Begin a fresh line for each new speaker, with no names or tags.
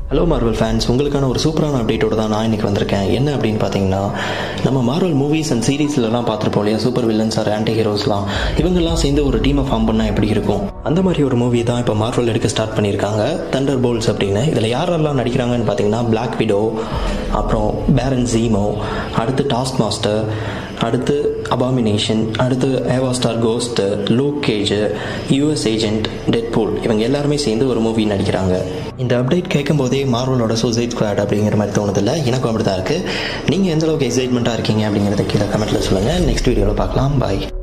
hello Marvel fans உங்களுக்கான ஒரு சூப்பரான அப்டேட்டோட தான் நான் இன்னைக்கு வந்திருக்கேன் என்ன அப்படின்னு பார்த்தீங்கன்னா நம்ம மார்வல் மூவிஸ் அண்ட் சீரீஸ்லலாம் பார்த்துருப்போம் இல்லையா சூப்பர் வில்லன்ஸ் ஆர் ஆன்டி ஹீரோஸ்லாம் இவங்கெல்லாம் சேர்ந்து ஒரு டீமை ஃபார்ம் பண்ணால் எப்படி இருக்கும் அந்த மாதிரி ஒரு மூவி தான் இப்போ மார்வல் எடுக்க ஸ்டார்ட் பண்ணியிருக்காங்க தண்டர் போல்ஸ் அப்படின்னு இதில் யாரெல்லாம் நடிக்கிறாங்கன்னு பார்த்தீங்கன்னா பிளாக் விடோ அப்புறம் பேரன் ஜீமோ அடுத்து டாஸ்க் மாஸ்டர் அடுத்து அபாமினேஷன் அடுத்து Ava Starr Ghost Luke Cage US agent Deadpool இவங்க எல்லாருமே சேர்ந்து ஒரு மூவி நடிக்கிறாங்க இந்த அப்டேட் கேட்கும் போதே மார்வலோட சூசைட் ஸ்குவாட் அப்படிங்கிற மாதிரி தோணுதில்ல எனக்கும் அப்படி தான் இருக்குது நீங்கள் எந்த அளவுக்கு எக்ஸைட்மெண்ட்டாக இருக்கீங்க அப்படிங்கிறத கீழே கமெண்ட்டில் சொல்லுங்கள் நெக்ஸ்ட் வீடியோவில் பார்க்கலாம் பாய்